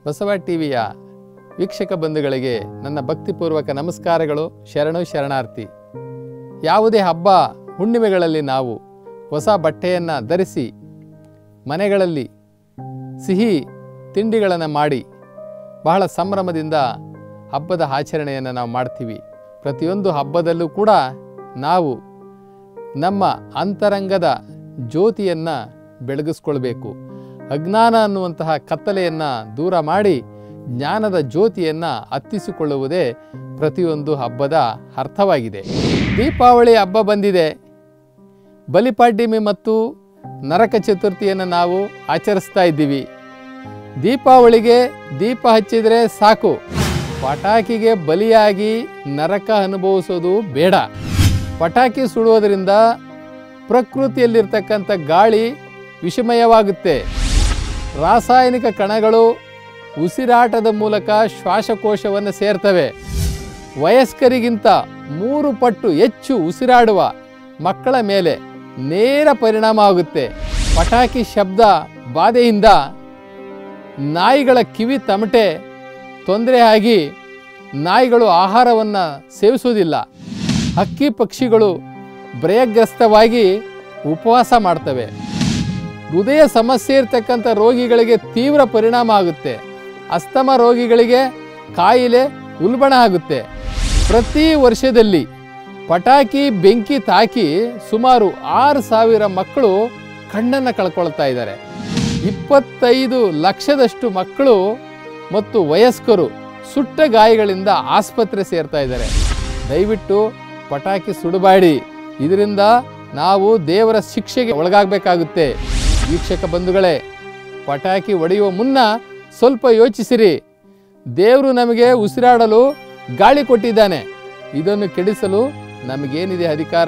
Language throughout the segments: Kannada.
ಬಸವ ಟಿವಿಯ ವೀಕ್ಷಕ ಬಂಧುಗಳಿಗೆ ನನ್ನ ಭಕ್ತಿಪೂರ್ವಕ ನಮಸ್ಕಾರಗಳು ಶರಣು ಶರಣಾರ್ಥಿ ಯಾವುದೇ ಹಬ್ಬ ಹುಣ್ಣಿಮೆಗಳಲ್ಲಿ ನಾವು ಹೊಸ ಬಟ್ಟೆಯನ್ನು ಧರಿಸಿ ಮನೆಗಳಲ್ಲಿ ಸಿಹಿ ತಿಂಡಿಗಳನ್ನು ಮಾಡಿ ಬಹಳ ಸಂಭ್ರಮದಿಂದ ಹಬ್ಬದ ಆಚರಣೆಯನ್ನು ನಾವು ಮಾಡ್ತೀವಿ ಪ್ರತಿಯೊಂದು ಹಬ್ಬದಲ್ಲೂ ಕೂಡ ನಾವು ನಮ್ಮ ಅಂತರಂಗದ ಜ್ಯೋತಿಯನ್ನು ಬೆಳಗಿಸ್ಕೊಳ್ಬೇಕು ಅಜ್ಞಾನ ಅನ್ನುವಂತಹ ಕತ್ತಲೆಯನ್ನು ದೂರ ಮಾಡಿ ಜ್ಞಾನದ ಜ್ಯೋತಿಯನ್ನು ಹತ್ತಿಸಿಕೊಳ್ಳುವುದೇ ಪ್ರತಿಯೊಂದು ಹಬ್ಬದ ಅರ್ಥವಾಗಿದೆ ದೀಪಾವಳಿ ಹಬ್ಬ ಬಂದಿದೆ ಬಲಿಪಾಡ್ಯಮಿ ಮತ್ತು ನರಕ ಚತುರ್ಥಿಯನ್ನು ನಾವು ಆಚರಿಸ್ತಾ ಇದ್ದೀವಿ ದೀಪಾವಳಿಗೆ ದೀಪ ಹಚ್ಚಿದರೆ ಸಾಕು ಪಟಾಕಿಗೆ ಬಲಿಯಾಗಿ ನರಕ ಅನುಭವಿಸೋದು ಬೇಡ ಪಟಾಕಿ ಸುಡುವುದರಿಂದ ಪ್ರಕೃತಿಯಲ್ಲಿರ್ತಕ್ಕಂಥ ಗಾಳಿ ವಿಷಮಯವಾಗುತ್ತೆ ರಾಸಾಯನಿಕ ಕಣಗಳು ಉಸಿರಾಟದ ಮೂಲಕ ಶ್ವಾಸಕೋಶವನ್ನು ಸೇರ್ತವೆ ವಯಸ್ಕರಿಗಿಂತ ಮೂರು ಪಟ್ಟು ಹೆಚ್ಚು ಉಸಿರಾಡುವ ಮಕ್ಕಳ ಮೇಲೆ ನೇರ ಪರಿಣಾಮ ಆಗುತ್ತೆ ಪಟಾಕಿ ಶಬ್ದ ಬಾಧೆಯಿಂದ ನಾಯಿಗಳ ಕಿವಿ ತಮಟೆ ತೊಂದರೆ ಆಗಿ ನಾಯಿಗಳು ಆಹಾರವನ್ನು ಸೇವಿಸುವುದಿಲ್ಲ ಹಕ್ಕಿ ಪಕ್ಷಿಗಳು ಭಯಗ್ರಸ್ತವಾಗಿ ಉಪವಾಸ ಮಾಡ್ತವೆ ಹೃದಯ ಸಮಸ್ಯೆ ಇರ್ತಕ್ಕಂಥ ರೋಗಿಗಳಿಗೆ ತೀವ್ರ ಪರಿಣಾಮ ಆಗುತ್ತೆ ಅಸ್ತಮ ರೋಗಿಗಳಿಗೆ ಕಾಯಿಲೆ ಉಲ್ಬಣ ಆಗುತ್ತೆ ಪ್ರತಿ ವರ್ಷದಲ್ಲಿ ಪಟಾಕಿ ಬೆಂಕಿ ತಾಕಿ ಸುಮಾರು ಆರು ಸಾವಿರ ಮಕ್ಕಳು ಕಣ್ಣನ್ನು ಕಳ್ಕೊಳ್ತಾ ಇದ್ದಾರೆ ಇಪ್ಪತ್ತೈದು ಲಕ್ಷದಷ್ಟು ಮಕ್ಕಳು ಮತ್ತು ವಯಸ್ಕರು ಸುಟ್ಟ ಗಾಯಗಳಿಂದ ಆಸ್ಪತ್ರೆ ಸೇರ್ತಾ ಇದ್ದಾರೆ ದಯವಿಟ್ಟು ಪಟಾಕಿ ಸುಡಬೇಡಿ ಇದರಿಂದ ನಾವು ದೇವರ ಶಿಕ್ಷೆಗೆ ಒಳಗಾಗಬೇಕಾಗುತ್ತೆ ವೀಕ್ಷಕ ಬಂಧುಗಳೇ ಪಟಾಕಿ ಹೊಡೆಯುವ ಮುನ್ನ ಸ್ವಲ್ಪ ಯೋಚಿಸಿರಿ ದೇವರು ನಮಗೆ ಉಸಿರಾಡಲು ಗಾಳಿ ಕೊಟ್ಟಿದ್ದಾನೆ ಇದನ್ನು ಕೆಡಿಸಲು ನಮಗೇನಿದೆ ಅಧಿಕಾರ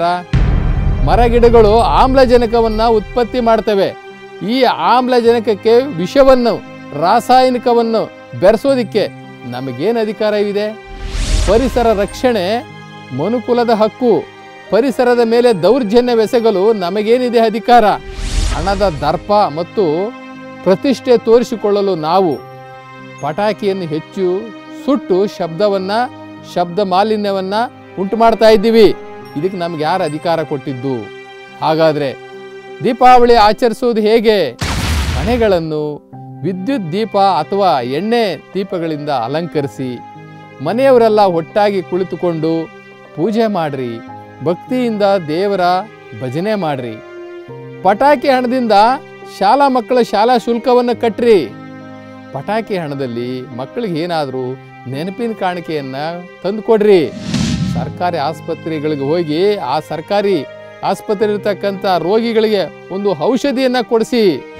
ಮರಗಿಡಗಳು ಆಮ್ಲಜನಕವನ್ನು ಉತ್ಪತ್ತಿ ಮಾಡ್ತವೆ ಈ ಆಮ್ಲಜನಕಕ್ಕೆ ವಿಷವನ್ನು ರಾಸಾಯನಿಕವನ್ನು ಬೆರೆಸೋದಿಕ್ಕೆ ನಮಗೇನು ಅಧಿಕಾರವಿದೆ ಪರಿಸರ ರಕ್ಷಣೆ ಮನುಕುಲದ ಹಕ್ಕು ಪರಿಸರದ ಮೇಲೆ ದೌರ್ಜನ್ಯವೆಸಗಲು ನಮಗೇನಿದೆ ಅಧಿಕಾರ ಹಣದ ದರ್ಪ ಮತ್ತು ಪ್ರತಿಷ್ಠೆ ತೋರಿಸಿಕೊಳ್ಳಲು ನಾವು ಪಟಾಕಿಯನ್ನು ಹೆಚ್ಚು ಸುಟ್ಟು ಶಬ್ದವನ್ನು ಶಬ್ದ ಮಾಲಿನ್ಯವನ್ನು ಉಂಟು ಮಾಡ್ತಾ ಇದ್ದೀವಿ ಇದಕ್ಕೆ ನಮ್ಗೆ ಯಾರು ಅಧಿಕಾರ ಕೊಟ್ಟಿದ್ದು ಹಾಗಾದರೆ ದೀಪಾವಳಿ ಆಚರಿಸುವುದು ಹೇಗೆ ಮನೆಗಳನ್ನು ವಿದ್ಯುತ್ ದೀಪ ಅಥವಾ ಎಣ್ಣೆ ದೀಪಗಳಿಂದ ಅಲಂಕರಿಸಿ ಮನೆಯವರೆಲ್ಲ ಒಟ್ಟಾಗಿ ಕುಳಿತುಕೊಂಡು ಪೂಜೆ ಮಾಡ್ರಿ ಭಕ್ತಿಯಿಂದ ದೇವರ ಭಜನೆ ಮಾಡ್ರಿ ಪಟಾಕಿ ಹಣದಿಂದ ಶಾಲಾ ಮಕ್ಕಳ ಶಾಲಾ ಶುಲ್ಕವನ್ನು ಕಟ್ರಿ ಪಟಾಕಿ ಹಣದಲ್ಲಿ ಮಕ್ಕಳಿಗೆ ಏನಾದರೂ ನೆನಪಿನ ಕಾಣಿಕೆಯನ್ನು ತಂದುಕೊಡ್ರಿ ಸರ್ಕಾರಿ ಆಸ್ಪತ್ರೆಗಳಿಗೆ ಹೋಗಿ ಆ ಸರ್ಕಾರಿ ಆಸ್ಪತ್ರೆ ಇರ್ತಕ್ಕಂಥ ರೋಗಿಗಳಿಗೆ ಒಂದು ಔಷಧಿಯನ್ನು ಕೊಡಿಸಿ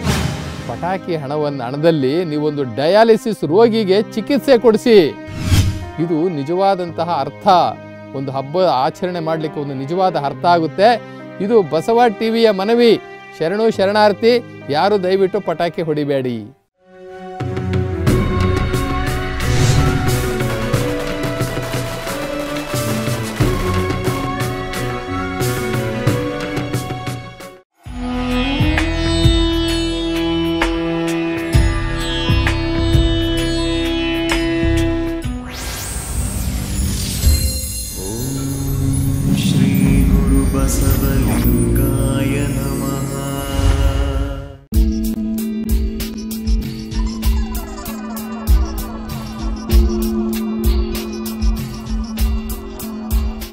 ಪಟಾಕಿ ಹಣವನ್ನು ಹಣದಲ್ಲಿ ನೀವೊಂದು ಡಯಾಲಿಸಿಸ್ ರೋಗಿಗೆ ಚಿಕಿತ್ಸೆ ಕೊಡಿಸಿ ಇದು ನಿಜವಾದಂತಹ ಅರ್ಥ ಒಂದು ಹಬ್ಬ ಆಚರಣೆ ಮಾಡಲಿಕ್ಕೆ ಒಂದು ನಿಜವಾದ ಅರ್ಥ ಆಗುತ್ತೆ ಇದು ಬಸವ ಟಿವಿಯ ಮನವಿ ಶರಣು ಶರಣಾರ್ಥಿ ಯಾರು ದಯವಿಟ್ಟು ಪಟಾಕಿ ಹೊಡಿಬೇಡಿ श्रीगुरुबसवलिङ्ग